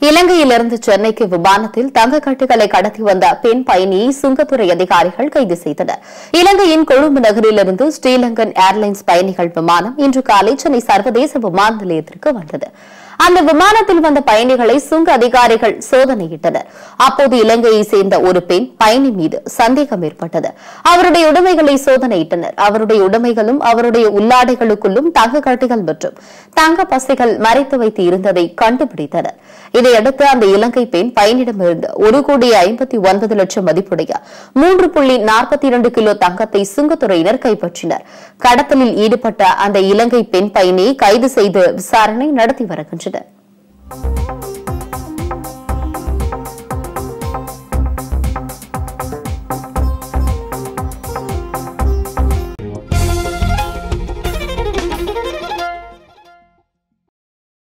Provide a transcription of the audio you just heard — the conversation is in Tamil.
இலங்கையிலிருந்து சென்னைக்கு விமானத்தில் தங்க கட்டுகளை கடத்தி வந்த பெண் பயணியை சுங்கத்துறை அதிகாரிகள் கைது செய்தனர் இலங்கையின் கொழும்பு நகரிலிருந்து ஸ்ரீலங்கன் ஏர்லைன்ஸ் பயணிகள் விமானம் இன்று காலை சென்னை சர்வதேச விமான நிலையத்திற்கு வந்தது அந்த விமானத்தில் வந்த பயணிகளை சுங்க அதிகாரிகள் சோதனையிட்டனர் அப்போது இலங்கையை சேர்ந்த ஒரு பெண் பயணி மீது சந்தேகம் ஏற்பட்டது அவருடைய உடைமைகளை சோதனையிட்டனர் அவருடைய உடைமைகளும் அவருடைய உள்ளாடைகளுக்குள்ளும் தங்க கட்டுகள் மற்றும் தங்க பசைகள் மறைத்து வைத்து இருந்ததை கண்டுபிடித்தனர் இதையடுத்து அந்த இலங்கை பெண் பயனிடமிருந்து ஒரு கோடி ஐம்பத்தி ஒன்பது லட்சம் மதிப்புடைய மூன்று புள்ளி நாற்பத்தி இரண்டு கிலோ தங்கத்தை சுங்கத்துறையினர் கைப்பற்றினர் கடத்தலில் ஈடுபட்ட அந்த இலங்கை பெண் பயணியை கைது செய்து விசாரணை நடத்தி வருகின்றனர்